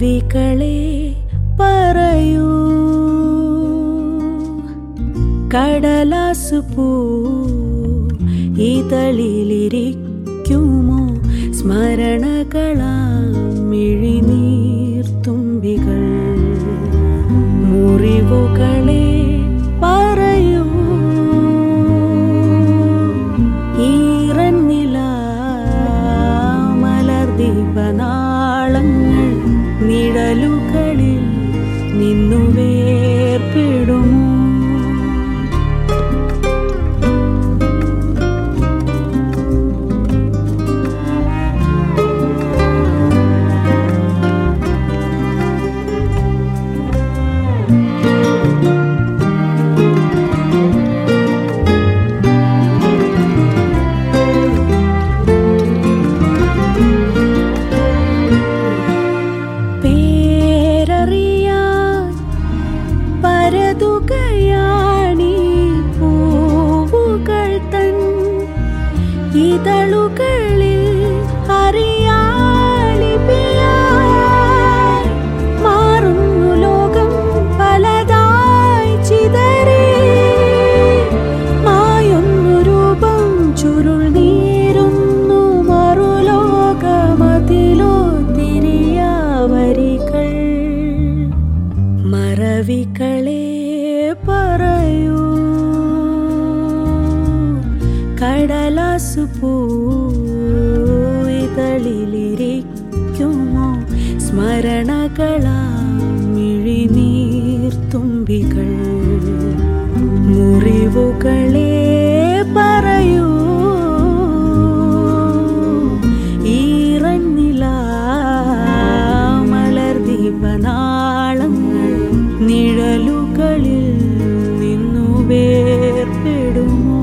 മറവികളെ പറയൂ കടലാസു പൂ ഇതളിലിരിക്കുമോ സ്മരണകളാം മിഴിനീർത്തുമ്പികൾ മുറിവുകളെ പറയൂ ഈറന്നില മലർദീപനാളങ്ങൾ നിഴലുകളിൽ നിന്നു വേർപിടുമോ പേരറിയാൻ പരതുകയാണീ പൂവുകൾ തൻ ഇതളുകളിൽ അറിയാളിപ്പിയായി മാറുന്നു ലോകം പലതായി ചിതറി മായുന്നു രൂപം ചുരുൾ നീരുന്നു മറുലോകമതിലോ തിരിയാവരികൾ മറവികളെ പറയൂ കടലാസു പൂതളിലിരിക്കുമോ സ്മരണകളാം മിഴിനീർത്തുമ്പികൾ മുറിവുകളെ പറയൂ ഈറന്നില മലർദീപനാളങ്ങൾ നിഴലുകളിൽ നിന്നു വേർപെടുമോ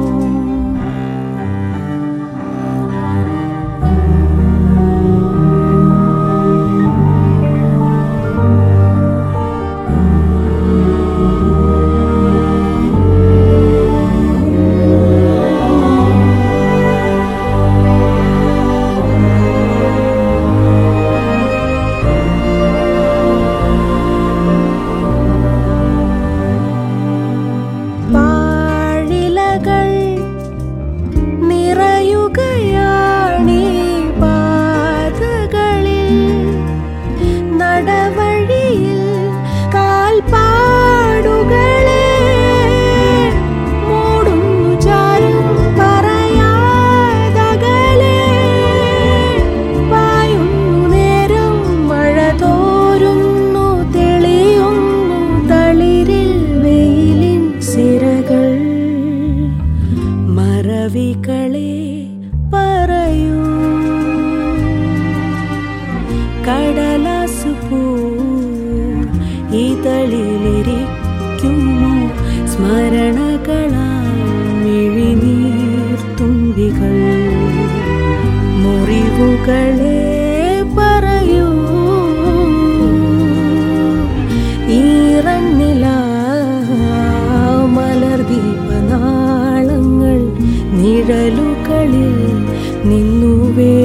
പാഴിലകൾ നിറയുകയാണീ പാതകളിൽ നടവഴിയിൽ കാൽപ്പാടുകളെ മൂടുന്നു ചാരും പറയാതകലെ പായുന്നു നേരം മഴ തോരുന്നു തെളിയുന്നു തളിരിൽ വെയിലിൻ സിരകൾ മറവികളെ പറയൂ കടലാസു പൂ ഇതളിലിരിക്കുമോ സ്മരണകളാം മിഴിനീർത്തുമ്പികൾ മുറിവുകളെ പറയൂ ഈറന്നില മലർദീപനാളങ്ങൾ നിഴലുകളിൽ നിന്നു വേ